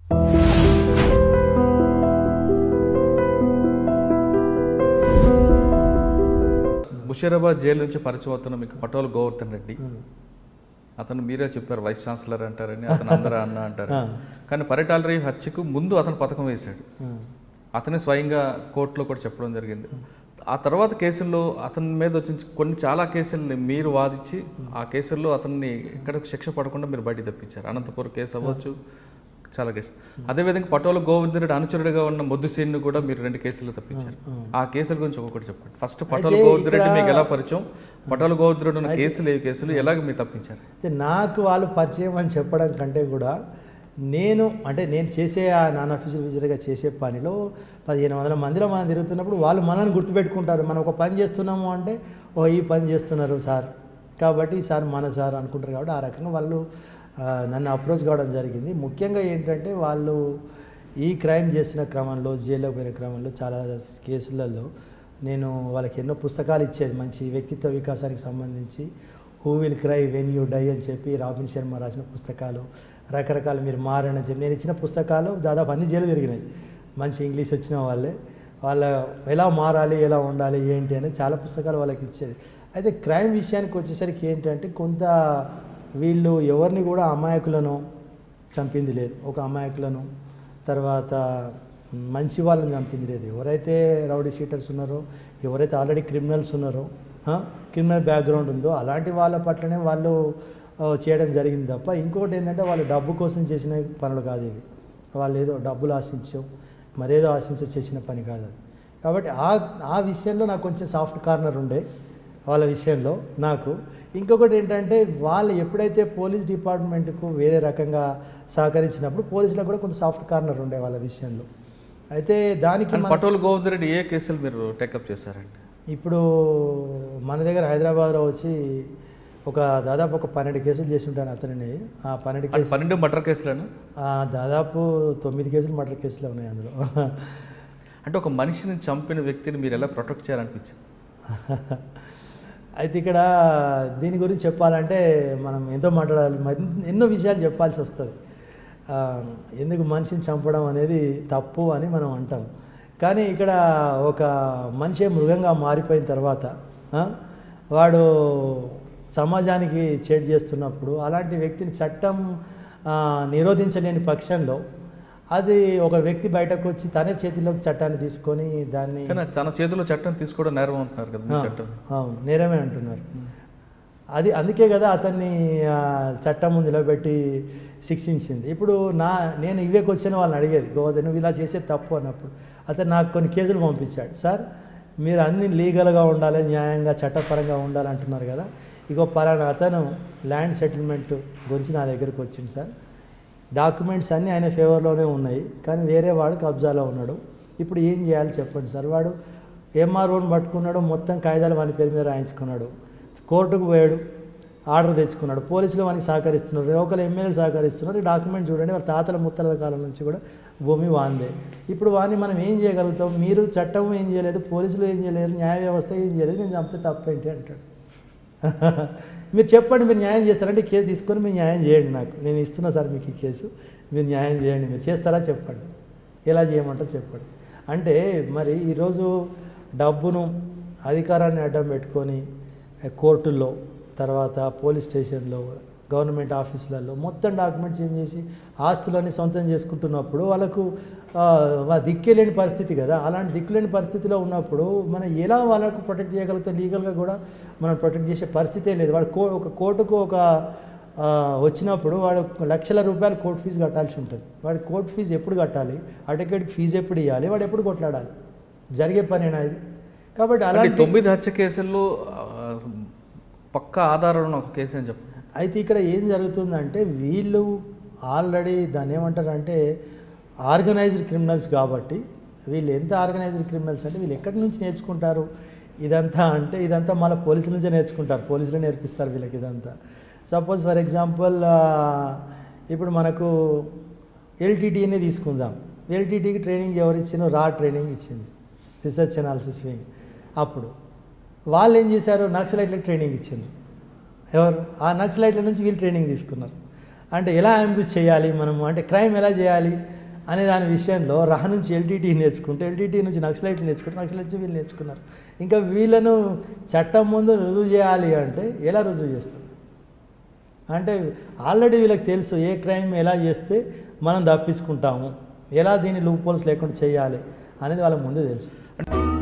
Musheerabad jail నుంచి పరిచయం అవుతున్న మీకు పటోల్ గోవర్ధన్ రెడ్డి అతను మీరే చెప్పారు వైస్ ఛాన్సలర్ అంటారని అతను అందరూ అన్న అంటారు కానీ పరిటాలరీ హత్యకు ముందు అతను పథకం వేశాడు అతనే స్వయంగా కోర్టులో కూడా చెప్పడం జరిగింది ఆ తర్వాత కేసుల్లో అతని మీద వచ్చిన కొన్ని చాలా కేసుల్ని మీరు వాదించి ఆ కేసుల్లో అతన్ని ఎక్కడ శిక్ష పడకుండా మీరు బయట తెప్పించారు అనంతపురం కేసు అవ్వచ్చు చాలా కేసు అదేవిధంగా పటోల గోవిందరెడ్డి అనుచరుడిగా ఉన్న మొద్దు సీన్ను కూడా మీరు రెండు కేసులు తప్పించారు ఆ కేసుల గురించి ఒక్కొక్కటి చెప్పండి ఫస్ట్ పటోల గోవిందరెడ్డి మీకు ఎలా పరిచయం పటోల గోవిందరెడ్డి ఉన్న కేసులు ఏ కేసులు ఎలాగ మీరు తప్పించారు అయితే నాకు వాళ్ళు పరిచయం అని చెప్పడం కంటే కూడా నేను అంటే నేను చేసే ఆ నాన్ ఆఫీసర్ విజిటర్గా చేసే పనిలో పదిహేను వందల మందిలో మనం తిరుగుతున్నప్పుడు వాళ్ళు మనల్ని గుర్తుపెట్టుకుంటారు మనం ఒక పని చేస్తున్నాము అంటే ఓ ఈ పని చేస్తున్నారు సార్ కాబట్టి ఈ సార్ మన సార్ అనుకుంటారు కాబట్టి ఆ రకంగా వాళ్ళు ఆ, నన్ను అప్రోచ్ కావడం జరిగింది ముఖ్యంగా ఏంటంటే వాళ్ళు ఈ క్రైమ్ చేసిన క్రమంలో జైల్లో పోయిన క్రమంలో చాలా కేసులలో నేను వాళ్ళకి ఎన్నో పుస్తకాలు ఇచ్చేది మంచి వ్యక్తిత్వ వికాసానికి సంబంధించి who will cry when you die అని చెప్పి రాబిన్ శర్మ రాసిన పుస్తకాలు రకరకాల మీరు మారని చెప్పి నేను ఇచ్చిన పుస్తకాలు దాదాపు అన్ని జైలు తిరిగినాయి మంచి ఇంగ్లీష్ వచ్చిన వాళ్ళే వాళ్ళ ఎలా మారాలి ఎలా ఉండాలి ఏంటి అని చాలా పుస్తకాలు వాళ్ళకి ఇచ్చేది అయితే క్రైమ్ విషయానికి వచ్చేసరికి ఏంటంటే కొంత వీళ్ళు ఎవరిని కూడా అమాయకులను చంపింది లేదు ఒక అమాయకులను తర్వాత మంచి వాళ్ళని చంపింది లేదు ఎవరైతే రౌడీ షీటర్స్ ఉన్నారో ఎవరైతే ఆల్రెడీ క్రిమినల్స్ ఉన్నారో క్రిమినల్ బ్యాక్గ్రౌండ్ ఉందో అలాంటి వాళ్ళ పట్లనే వాళ్ళు ఆ, చేయడం జరిగింది తప్ప ఇంకొకటి ఏంటంటే వాళ్ళు డబ్బు కోసం చేసిన పనులు కాదు ఇవి వాళ్ళు ఏదో డబ్బులు ఆశించో మరేదో ఆశించో చేసిన పని కాదు అది కాబట్టి ఆ ఆ విషయంలో నాకు కొంచెం సాఫ్ట్ కార్నర్ ఉండే వాళ్ళ విషయంలో నాకు ఇంకొకటి ఏంటంటే వాళ్ళు ఎప్పుడైతే పోలీస్ డిపార్ట్మెంట్కు వేరే రకంగా సహకరించినప్పుడు పోలీసులకు కూడా కొంత సాఫ్ట్ కార్నర్ ఉండే వాళ్ళ విషయంలో అయితే దానికి కానీ మన- పటోల్ గోవిందరెడ్డి ఏ కేసులు మీరు టేకప్ చేశారండి ఇప్పుడు మన దగ్గర హైదరాబాద్లో వచ్చి ఒక దాదాపు ఒక పన్నెండు కేసులు చేసి ఉంటాను అతనిని ఆ పన్నెండు అంటే కేసు పన్నెండు మర్డర్ కేసులను ఆ, దాదాపు తొమ్మిది కేసులు మర్డర్ కేసులు ఉన్నాయి అందులో అంటే ఒక మనిషిని చంపిన వ్యక్తిని మీరు ఎలా ప్రొటెక్ట్ చేయాలనిపించింది అయితే ఇక్కడ దీని గురించి చెప్పాలంటే మనం ఎంతో మాట్లాడాలి మరి ఎన్నో విషయాలు చెప్పాల్సి వస్తుంది ఆ, ఎందుకు మనిషిని చంపడం అనేది తప్పు అని మనం అంటాం కానీ ఇక్కడ ఒక మనిషి మృగంగా మారిపోయిన తర్వాత ఆ, వాడు సమాజానికి చేటు చేస్తున్నప్పుడు అలాంటి వ్యక్తిని చట్టం ఆ, నిరోధించలేని పక్షంలో అది ఒక వ్యక్తి బయటకు వచ్చి తనే చేతిలోకి చట్టాన్ని తీసుకొని దాన్ని కానీ తన చేతిలో చట్టం తీసుకోవడం నేరం అంటున్నారు కదా మీ చట్టం అవును నేరమే అంటున్నారు అది అందుకే కదా అతన్ని ఆ, చట్టం ముందు నిలబెట్టి శిక్షించింది ఇప్పుడు నా నేను ఇవే క్వశ్చన్ వాళ్ళని అడిగేది గోవద నువ్వు ఇలా చేసే తప్పు అన్నప్పుడు అతను నాకు కొన్ని కేసులు పంపించాడు సార్ మీరు అన్ని లీగల్గా ఉండాలి న్యాయంగా చట్టపరంగా ఉండాలి అంటున్నారు కదా ఇగో పలానా అతను ల్యాండ్ సెటిల్మెంట్ గురించి నా దగ్గరికి వచ్చింది సార్ డాక్యుమెంట్స్ అన్నీ ఆయన ఫేవర్లోనే ఉన్నాయి కానీ వేరే వాడు కబ్జాలో ఉన్నాడు ఇప్పుడు ఏం చేయాలి చెప్పండి సార్ వాడు ఎంఆర్ఓని పట్టుకున్నాడు మొత్తం కాగితాలు వాని పేరు మీద రాయించుకున్నాడు కోర్టుకు పోయాడు ఆర్డర్ తెచ్చుకున్నాడు పోలీసులు వానికి సహకరిస్తున్నారు లోకల్ ఎమ్మెల్యేలు సహకరిస్తున్నారు ఈ డాక్యుమెంట్ చూడండి వాళ్ళ తాతల ముత్తల కాలం నుంచి కూడా భూమి వాందే ఇప్పుడు వాడిని మనం ఏం చేయగలుగుతాం మీరు చట్టం ఏం చేయలేదు పోలీసులు ఏం చేయలేరు న్యాయ వ్యవస్థ ఏం చేయలేదు నేను చంపితే తప్పేంటి అంటాడు మీరు చెప్పండి మీరు న్యాయం చేస్తారంటే ఈ కేసు తీసుకొని మీరు న్యాయం చేయండి నాకు నేను ఇస్తున్నా సార్ మీకు ఈ కేసు మీరు న్యాయం చేయండి మీరు చేస్తారా చెప్పండి ఎలా చేయమంటారో చెప్పండి అంటే మరి ఈరోజు డబ్బును అధికారాన్ని అడ్డం పెట్టుకొని ఏ, కోర్టుల్లో తర్వాత పోలీస్ స్టేషన్లో గవర్నమెంట్ ఆఫీసులలో మొత్తం డాక్యుమెంట్స్ చేంజ్ చేసి ఆస్తులన్నీ సొంతం చేసుకుంటున్నప్పుడు వాళ్ళకు ఆ, వా- దిక్కే లేని పరిస్థితి కదా అలాంటి దిక్కులేని పరిస్థితిలో ఉన్నప్పుడు మనం ఎలా వాళ్ళకు ప్రొటెక్ట్ చేయగలుగుతాం లీగల్గా కూడా మనం ప్రొటెక్ట్ చేసే పరిస్థితే లేదు వాడు కో ఒక కోర్టుకు ఒక ఆ, వచ్చినప్పుడు వాడు లక్షల రూపాయలు కోర్టు ఫీజు కట్టాల్సి ఉంటుంది వాడి కోర్టు ఫీజు ఎప్పుడు కట్టాలి అటకెట్ ఫీజు ఎప్పుడు ఇవ్వాలి వాడు ఎప్పుడు కొట్లాడాలి జరిగే పనేనా ఇది కాబట్టి అంటే అలాంటి తొమ్మిది హత్య కేసుల్లో ఆ, పక్కా ఆధారాలు ఉన్న ఒక కేసు అని చెప్పండి అయితే ఇక్కడ ఏం జరుగుతుందంటే వీళ్ళు ఆల్రెడీ దాన్ని ఏమంటారంటే ఆర్గనైజ్డ్ క్రిమినల్స్ కాబట్టి వీళ్ళు ఎంత ఆర్గనైజ్డ్ క్రిమినల్స్ అంటే వీళ్ళు ఎక్కడి నుంచి నేర్చుకుంటారు ఇదంతా అంటే ఇదంతా మళ్ళీ పోలీసుల నుంచే నేర్చుకుంటారు పోలీసులే నేర్పిస్తారు వీళ్ళకి ఇదంతా సపోజ్ ఫర్ ఎగ్జాంపుల్ ఇప్పుడు మనకు ఎల్టీటీనే తీసుకుందాం ఎల్టీటీకి ట్రైనింగ్ ఎవరు ఇచ్చినో రా ట్రైనింగ్ ఇచ్చింది రీసెర్చ్ అనాలిసిస్ వింగ్ అప్పుడు వాళ్ళు ఏం చేశారు నక్సలైట్లకు ట్రైనింగ్ ఇచ్చిండ్రు ఎవరు ఆ నక్సలైట్ల నుంచి వీళ్ళు ట్రైనింగ్ తీసుకున్నారు అంటే ఎలా అంబ్యూస్ చేయాలి మనము అంటే క్రైమ్ ఎలా చేయాలి అనే దాని విషయంలో రహ నుంచి ఎల్టీటీ నేర్చుకుంటే ఎల్టీటీ నుంచి నక్సలైట్లు నేర్చుకుంటే నక్సలైట్స్ వీళ్ళు నేర్చుకున్నారు ఇంకా వీళ్ళను చట్టం ముందు రుజువు చేయాలి అంటే ఎలా రుజువు చేస్తారు అంటే ఆల్రెడీ వీళ్ళకి తెలుసు ఏ క్రైమ్ ఎలా చేస్తే మనం తప్పించుకుంటాము ఎలా దీన్ని లూప్ హోల్స్ లేకుండా చేయాలి అనేది వాళ్ళకి ముందే తెలుసు